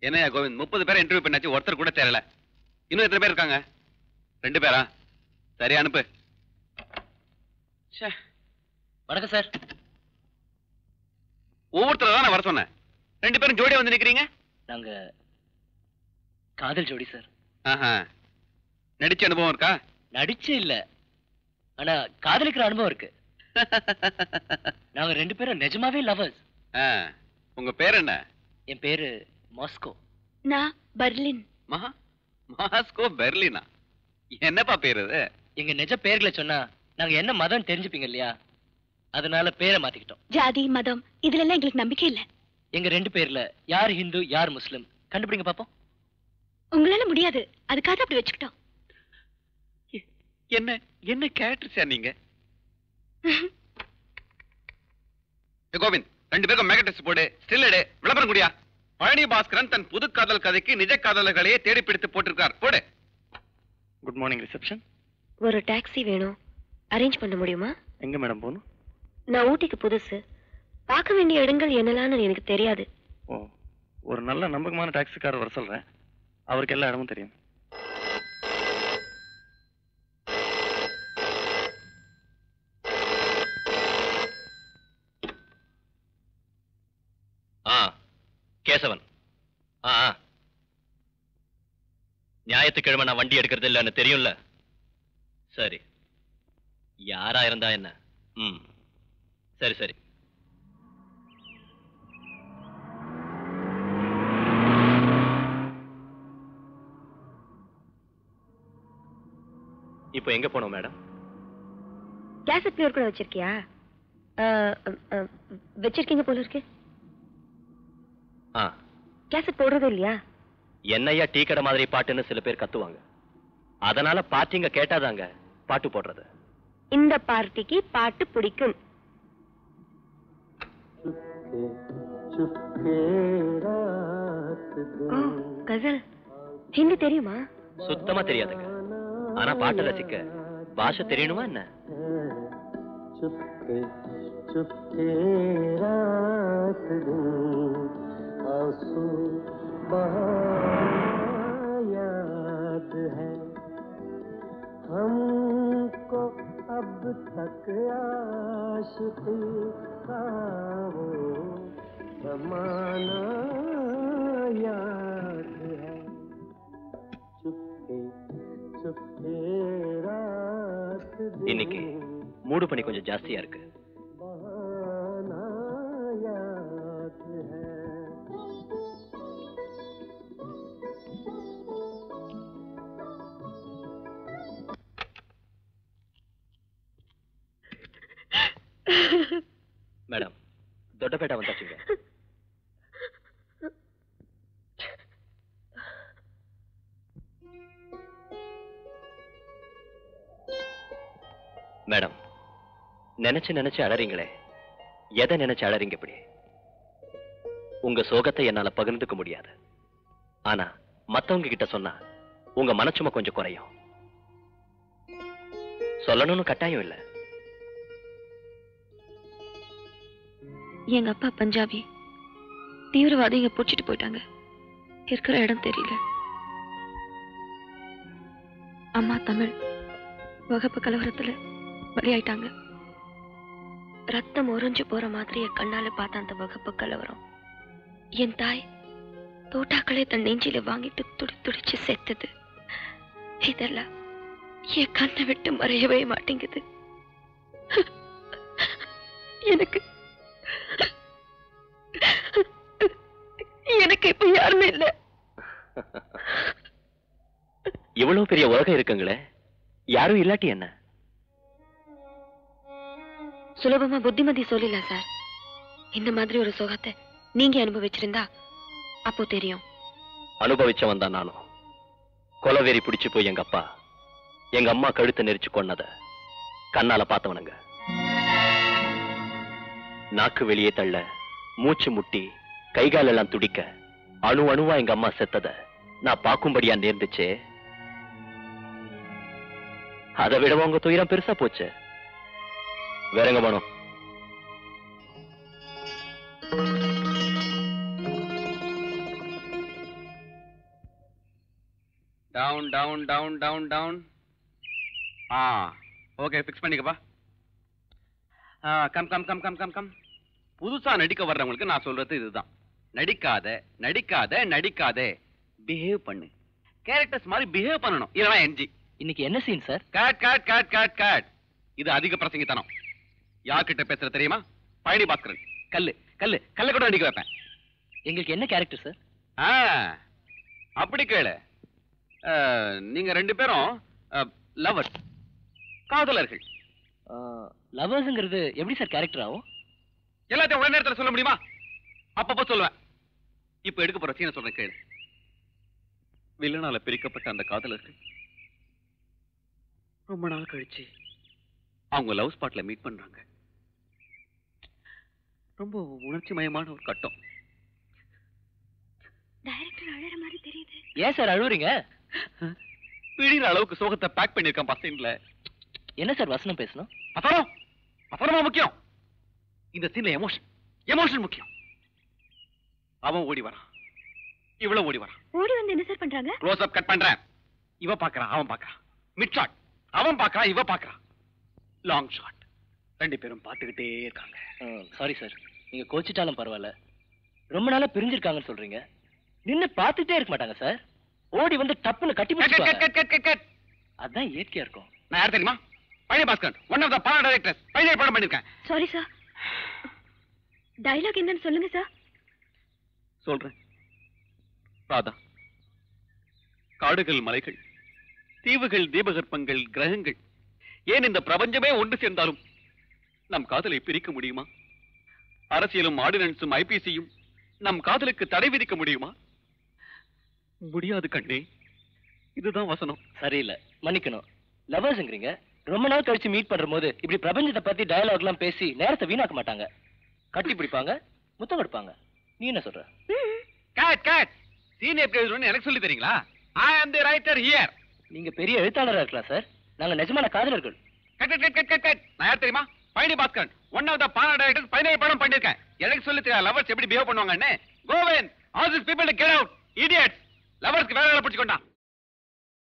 என்னையா கோவிந்த் முப்பது பேரை இன்டர்வியூ பண்ணாச்சு ஒருத்தர் கூட தெரியல இன்னும் எத்தனை பேர் இருக்காங்க ரெண்டு பேரா சரி அனுப்பு ச்சே, வணக்கம் சார் ஒவ்வொருத்தரை தான் நான் வர சொன்னேன் ரெண்டு பேரும் ஜோடியா வந்து நிக்கிறீங்க நாங்க காதல் ஜோடி சார் ஆஹா நடிச்ச அனுபவம் இருக்கா நடிச்சு இல்ல ஆனா காதலிக்கிற அனுபவம் இருக்கு நாங்க ரெண்டு பேரும் நிஜமாவே லவர்ஸ் ஆ, உங்க பேர் என்ன என் பேரு மாஸ்கோ நான் பர்லின் மகா மாஸ்கோ பெர்லினா என்னப்பா பேர் இது எங்க நிஜ பேர்களை சொன்னா நாங்க என்ன மதம் தெரிஞ்சுப்பீங்க இல்லையா அதனால பேரை மாத்திக்கிட்டோம் ஜாதி மதம் இதுல எல்லாம் எங்களுக்கு நம்பிக்கை இல்ல எங்க ரெண்டு பேர்ல யார் ஹிந்து யார் முஸ்லிம் கண்டுபிடிங்க பாப்போம் உங்களால முடியாது அதுக்காக அப்படி வச்சுக்கிட்டோம் என்ன என்ன கேரக்டர் நீங்க ஏ, கோவிந்த் ரெண்டு பேருக்கும் மேக்கப் டெஸ்ட் போடு ஸ்டில் எடு விளம்பரம் குடியா பழனி பாஸ்கரன் தன் புது காதல் கதைக்கு நிஜ காதலர்களையே தேடி பிடித்து போட்டிருக்கார் போடு குட் மார்னிங் ரிசப்ஷன் ஒரு டாக்ஸி வேணும் அரேஞ்ச் பண்ண முடியுமா எங்க மேடம் போகணும் நான் ஊட்டிக்கு புதுசு பார்க்க வேண்டிய இடங்கள் என்னலான்னு எனக்கு தெரியாது ஓ ஒரு நல்ல நம்பகமான டாக்ஸிக்காரர் வர சொல்றேன் அவருக்கு எல்லா இடமும் தெரியும் ஆ கேசவன் ஆ ஆ. ஞாயிற்றுக்கிழமை நான் வண்டி எடுக்கிறது இல்லைன்னு தெரியும்ல சரி யாரா இருந்தா என்ன ம் சரி சரி இப்போ எங்க போனோம் மேடம் கேசட் பிளேயர் கூட வச்சிருக்கியா அஹ், அஹ், அஹ், வச்சிருக்கீங்க போல இருக்கு ஆ கேசட் போடுறது இல்லையா என்னையா டீ கடை மாதிரி பாட்டுன்னு சில பேர் கத்துவாங்க அதனால பாட்டிங்க கேட்டாதாங்க பாட்டு போடுறது இந்த பார்ட்டிக்கு பாட்டு பிடிக்கும் ஓ கசல் ஹிந்தி தெரியுமா சுத்தமா தெரியாதுங்க ஆனா பாட்டை ரசிக்க பாஷை தெரியணுமா என்ன இன்னைக்கு மூடு பனி கொஞ்சம் ஜாஸ்தியா இருக்கு மேடம் ದೊಡ್ಡಪೇಟ வந்தாச்சுங்க மேடம் நினைச்சு நினைச்சு அழறீங்களே எதை நினைச்சு அழறீங்க இப்படி உங்க சோகத்தை என்னால பகிர்ந்துக்க முடியாது ஆனா மத்தவங்க கிட்ட சொன்னா உங்க மனச்சுமை கொஞ்சம் குறையும் சொல்லணும்னு கட்டாயம் இல்ல எங்க அப்பா பஞ்சாபி தீவிரவாதிங்க பிடிச்சிட்டு போயிட்டாங்க இருக்கிற இடம் தெரியல அம்மா தமிழ் வகுப்பு கலவரத்துல பலியாயிட்டாங்க ரத்தம் உறைஞ்சு போற மாதிரி என் கண்ணால பார்த்த அந்த வகுப்பு கலவரம் என் தாய் தோட்டாக்களை தன் நெஞ்சில வாங்கிட்டு துடி துடிச்சு செத்தது இதெல்லாம் என் கண்ணை விட்டு மறையவே மாட்டேங்குது எனக்கு எனக்கு இப்ப யாருமே இல்ல இவ்வளவு பெரிய உலகம் இருக்குங்களே யாரும் இல்லாட்டி என்ன சுலபமா புத்திமதி சொல்லலாம் சார் இந்த மாதிரி ஒரு சுகத்தை நீங்க அனுபவிச்சிருந்தா அப்போ தெரியும் அனுபவிச்சவன் தான் நானும் கொலவெறி பிடிச்சு போய் எங்க அப்பா எங்க அம்மா கழுத்தை நெரிச்சு கொன்னத கண்ணால பார்த்தவனுங்க நாக்கு வெளியே தள்ள மூச்சு முட்டி கை கால் எல்லாம் துடிக்க அணு அணுவா எங்க அம்மா செத்தத நான் பார்க்கும்படியா நேர்ந்துச்சே அதை விட உங்க துயரம் பெருசா போச்சு வேறங்க வேணும் டவுன் டவுன் டவுன் டவுன் ஆ ஓகே ஃபிக்ஸ் பண்ணிக்கப்பா come come come come come come புதுசா நடிக்க வர்றவங்களுக்கு நான் சொல்றது இதுதான் நடிக்காத நடிக்காத நடிக்காத பிஹேவ் பண்ணு கேரக்டர்ஸ் மாதிரி பிஹேவ் பண்ணணும் இதெல்லாம் என்ஜி இன்னைக்கு என்ன scene sir God God God God God இது அதிக பிரசங்கித்தனம் யார்கிட்ட பேசுற தெரியுமா பழனி பாஸ்கரன் கல்லு கல்லு கல்ல கூட நடிக்க வைப்பேன் எங்களுக்கு என்ன கேரக்டர் சார் ஆ, அப்படி கேளு ஆ, நீங்க ரெண்டு பேரும் லவர் காதலர்கள் லவர்ஸ்ங்கிறது எப்படி சார் கேரக்டர் ஆகும் எல்லாத்தையும் ஒரே நேரத்துல சொல்ல முடியுமா அப்பப்போ சொல்லுவேன் இப்ப எடுக்க போற சீனை சொல்றேன் கேளு வில்லனால பிரிக்கப்பட்ட அந்த காதலர்கள் ரொம்ப நாள் கழிச்சு அவங்க லவ் ஸ்பாட்ல மீட் பண்றாங்க ரொம்ப உணர்ச்சி மயமான ஒரு கட்டம் டைரக்டர் அழற மாதிரி தெரியுது ஏன் சார் அழுவுறீங்க பிடிக்கிற அளவுக்கு சோகத்தை பேக் பண்ணிருக்கான் பசங்கள என்ன சார் வசனம் பேசணும் அப்புறம் அப்புறமா முக்கியம் இந்த சீன்ல எமோஷன் எமோஷன் முக்கியம் அவன் ஓடி வரான் இவ்வளவு ஓடி வரான் ஓடி வந்து என்ன சார் பண்றாங்க க்ளோஸ் அப் கட் பண்றேன் இவ பாக்குறான் அவன் பாக்குறான் மிட் ஷாட் அவன் பாக்குறான் இவ பாக்குறான் லாங் ஷாட் ரெண்டு பேரும் பார்த்துக்கிட்டே இருக்காங்க சாரி சார் நீங்க கோச்சிட்டாலும் பரவாயில்ல ரொம்ப நாளா பிரிஞ்சிருக்காங்கன்னு சொல்றீங்க நின்னு பார்த்துட்டே இருக்க மாட்டாங்க சார் ஓடி வந்து டப்புன்னு கட்டி கட், கட், பிடிச்சிப்பாங்க கட், கட், கட், கட். அதான் இயற்கையா இருக்கும் நான் யார் தெரியுமா பழைய பாஸ்கர் ஒன் ஆஃப் த பல டைரக்டர்ஸ் பழைய படம் பண்ணிருக்கேன் சாரி சார் டைலாக் என்னன்னு சொல்லுங்க சார் சொல்றேன் ராதா காடுகள் மலைகள் தீவுகள் தீபகற்பங்கள் கிரகங்கள் ஏன் இந்த பிரபஞ்சமே ஒன்று சேர்ந்தாலும் நம் காதலை பிரிக்க முடியுமா அரசியலும் ஆர்டினன்ஸும் ஐபிசியும் நம் காதலுக்கு தடை விதிக்க முடியுமா முடியாது கண்ணே இதுதான் வசனம் சரியில்லை மன்னிக்கணும் லவர்ஸ்ங்கிறீங்க ரொம்ப நாள் கழிச்சு மீட் பண்ற போது இப்படி பிரபஞ்சத்தை பத்தி டயலாக் எல்லாம் பேசி நேரத்தை வீணாக்க மாட்டாங்க கட்டி பிடிப்பாங்க முத்தம் கொடுப்பாங்க நீ என்ன சொல்ற கேட் கேட் சீன் எப்படி எழுதணும்னு எனக்கு சொல்லி தரீங்களா ஐ ஆம் தி ரைட்டர் ஹியர் நீங்க பெரிய எழுத்தாளரா இருக்கலாம் சார் நாங்க நிஜமான காதலர்கள் cut cut cut cut cut cut நான் யார் தெரியுமா Palani Baskaran one of the பானா டைரக்டர்ஸ் பதினேழு படம் பண்ணிருக்கேன் எனக்கு சொல்லி தெரியாது லவர்ஸ் எப்படி பிஹேவ் பண்ணுவாங்கன்னு Govind all this people get out idiots லவர்ஸ்க்கு வேற வேலை பிடிச்சுக்கொண்டான்